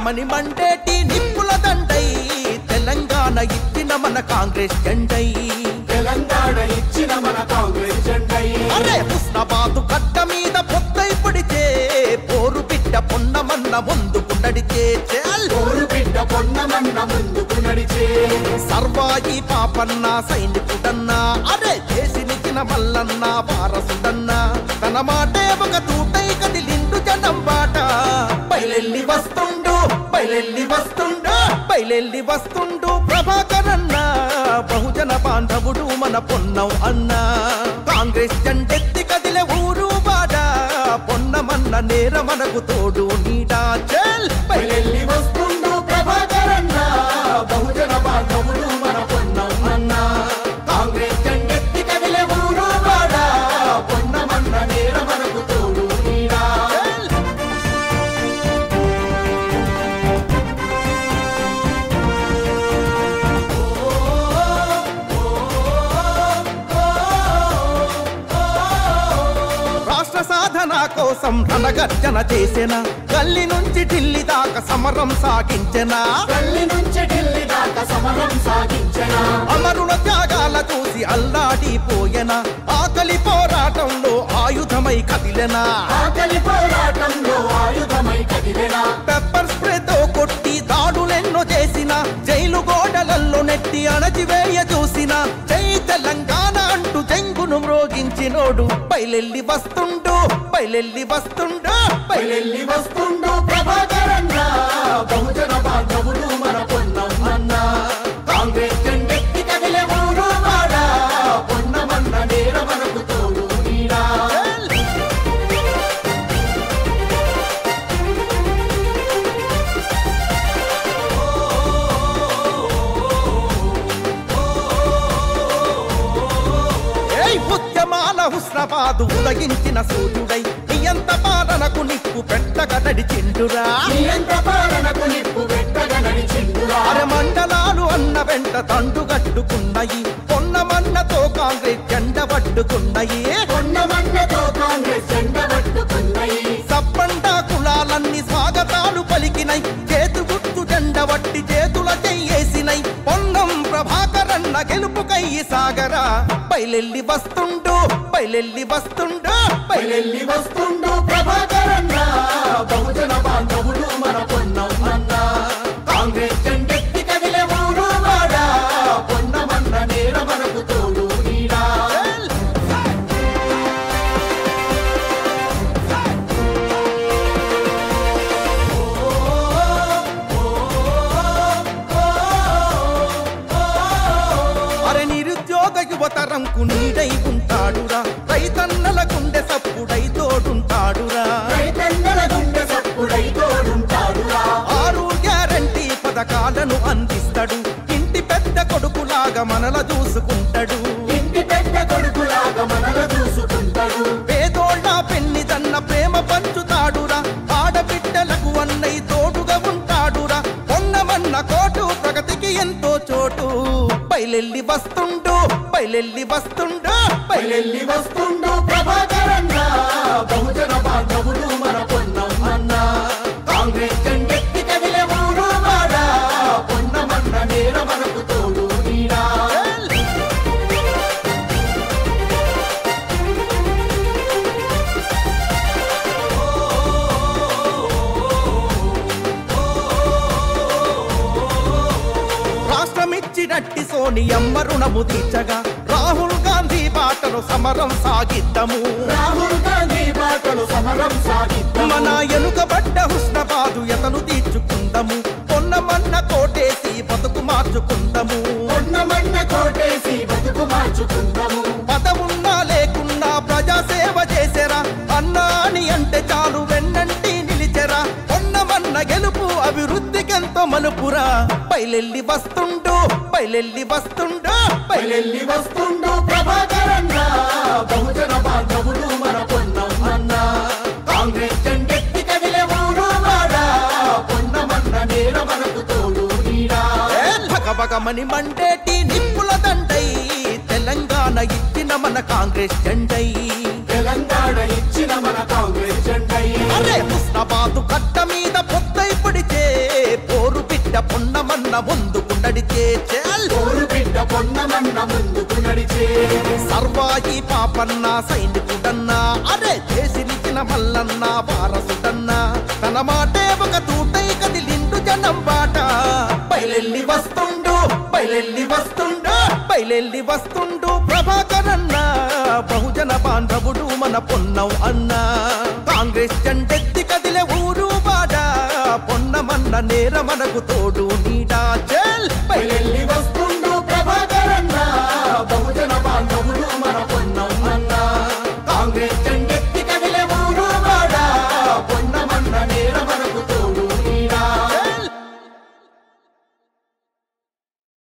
భగభగమని మండేటి నిప్పుల దండై తెలంగాణ ఇచ్చిన మన కాంగ్రెస్ జెండై తెలంగాణ ఇచ్చిన మన కాంగ్రెస్ జెండై అరే హుస్నాబాదు కట్ట మీద పొత్తై పడితే పోరు బిడ్డ పొన్నమన్న ముందుకు నడిచే చెల్ కోరు బిడ్డ పొన్నమన్న ముందుకు నడిచే సర్వాయి పాపన్న సైనికుడన్నా అరే దేశినిచిన మల్లన్న వారసుడన్నా తన మాటే ఒక తూటై కదిలిండు జనం బాట బయలెల్లి వస్తుండు బయలెల్లి వస్తుండు బయలెల్లి వస్తుండు ప్రభాకరన్న బహుజన బాంధవుడు మన పొన్నం అన్న కాంగ్రెస్ జెండెత్తి కదిలే ఊరు బాట పొన్నమన్న నేర మనకు తోడు నీడా చెల్ బయలెల్లి వస్తుండు ప్రభాకరన్న బహుజన బాంధవుడు మన పొన్నమన్న కాంగ్రెస్ జెండెత్తి కదిలే ఊరు వాడ పొన్నమన్న నేర మనకు తోడు నీడా చెల్ రాష్ట్ర సాధన కోసం రణగర్జన చేసిన గల్లి నుంచి ఢిల్లీ దాకా సమరం సాగించెనా గల్లి నుంచి ఢిల్లీ దాకా సమరం సాగించనా అమరుల త్యాగాల చూసి అల్లాడిపోయెనా ఆకలి పోరాటంలో ఆయుధమై కదిలెనా ఆకలి పోరాటంలో ఆయుధమై కదిలినా పెప్పర్ స్ప్రేతో కొట్టి దాడులెన్నో చేసిన జైలు గోడలల్లో నెట్టి అణచివేయ చూసిన జై తెలంగాణ అంటూ జంగును మ్రోగించినోడు బయలెల్లి వస్తుండు బయలెల్లి వస్తుండు బయలెల్లి బయలెల్లి వస్తుండు ప్రభాకరన్న బహుజన బాంధవుడు మన పొన్నమన్న కాంగ్రెస్ జెండెత్తి కదిలే ఊరు వాడ పొన్నమన్న నేర మనకు తోడు నీడా ఏయ్ ఉద్యమాల హుస్నాబాదు ఉదగించిన సూర్యుడై నియంత పాలనకు నిప్పు పెట్టగా నడిచిండురా నియంత పాలనకు నిప్పు పెట్టగా నడిచిండురా అరమండలాలు అన్న వెంట తండు కట్టుకున్నాయి పొన్నమన్నతో కాంగ్రెస్ జెండ పట్టుకున్నాయి పొన్నమన్నతో కాంగ్రెస్ జెండ పట్టుకున్నాయి సప్పండ కులాలన్నీ స్వాగతాలు పలికినై చేతు గుర్తు జెండ వట్టి చేతుల చెయ్యేసినై పొన్నం ప్రభాకరన్న గెలుపుకై సాగరా బయలెల్లి వస్తుండు బయలెల్లి వస్తుండు బయలెల్లి బయలెల్లి వస్తుండు ప్రభాకరన్న బహుజన బాంధవుడు మన పొన్నమన్న కాంగ్రెస్ జెండెత్తి కదిలే ఊరు వాడ పొన్నమన్న నేర మనకు తోడు నీడా అరే నిరుద్యోగ యువతరంకు నీడై ఉంటాడురా రైతన్నల గుండె సప్పుడై తోడుంటాడురా రైతన్నల గుండె సప్పుడై తోడుంటాడురా ఆరు గ్యారంటీ పథకాలను అందిస్తాడు ఇంటి పెద్ద కొడుకులాగా మనల చూసుకుంటాడు ఇంటి పెద్ద కొడుకులాగా మనల చూసుకుంటాడు పేదోళ్ళ పెన్నిదన్న ప్రేమ పంచుతాడురా ఆడబిడ్డలకు అన్నయ్య తోడుగా ఉంటాడురా పొన్నమన్న కోటు ప్రగతికి ఎంతో చోటు బయలెల్లి వస్తుండు బయలెల్లి వస్తుండు బయలెల్లి బయలెల్లి వస్తుండు ప్రభాకరన్న బహుజన బాంధవుడు మన పొన్నమన్న కాంగ్రెస్ జెండెత్తి కదిలే ఊరు వాడ పొన్నమన్న నేర మనకు తోడు నీడా రాష్ట్రమిచ్చినట్టి సోనియమ్మ రుణము తీర్చగా రాహుల్ గాంధీ బాటను సమరం సాగిద్దము రాహుల్ గాంధీ బాటలు సమరం సాగిద్దాం మన ఎనుకబడ్డ హుస్నబాదు ఎతను తీర్చుకుందము పొన్నమన్న కోటేసి బతుకు మార్చుకుందము పొన్నమన్న కోటేసి బతుకు మార్చుకుందాము పదవున్నా లేకున్నా ప్రజాసేవ చేసెరా అన్నా అని అంటే చాలు వెన్నంటి నిలిచెరా పొన్నమన్న గెలుపు అభివృద్ధికెంతో మలుపురా బయలెల్లి వస్తుండు బయలెల్లి వస్తుండు బయలెల్లి బయలెల్లి వస్తుండు ప్రభాకరన్న బహుజన బాంధవుడు మన పొన్నమన్న కాంగ్రెస్ జెండెత్తి కదిలే ఊరు వాడ పొన్నమన్న నేర మనకు తోడు నీడా భగభగమని మండేటి నిప్పుల దండై తెలంగాణ ఇచ్చిన మన కాంగ్రెస్ జెండై తెలంగాణ ఇచ్చిన మన కాంగ్రెస్ జెండై అరే హుస్నాబాదు కట్ట మీద పొత్తై పడితే బిడ్డ పొన్నమన్న ముందుకు నడిచే చేల్ ఊరు బిడ్డ పొన్నమన్న ముందుకు నడిచే సర్వాయి పాపన్న సైనికుడన్నా అరే దేశినిచిన మల్లన్న వారసుడన్నా తన మాటే ఒక తూటై కదిలిండు జనం బాట బయలెల్లి వస్తుండు బయలెల్లి వస్తుండు బయలెల్లి వస్తుండు ప్రభాకరన్న బహుజన బాంధవుడు మన పొన్నవ్ అన్న కాంగ్రెస్ జెండెత్తి కదిలే ఊరు బాట పొన్నమన్న నేర మనకు తోడు నీడా చెల్ బయలెల్లి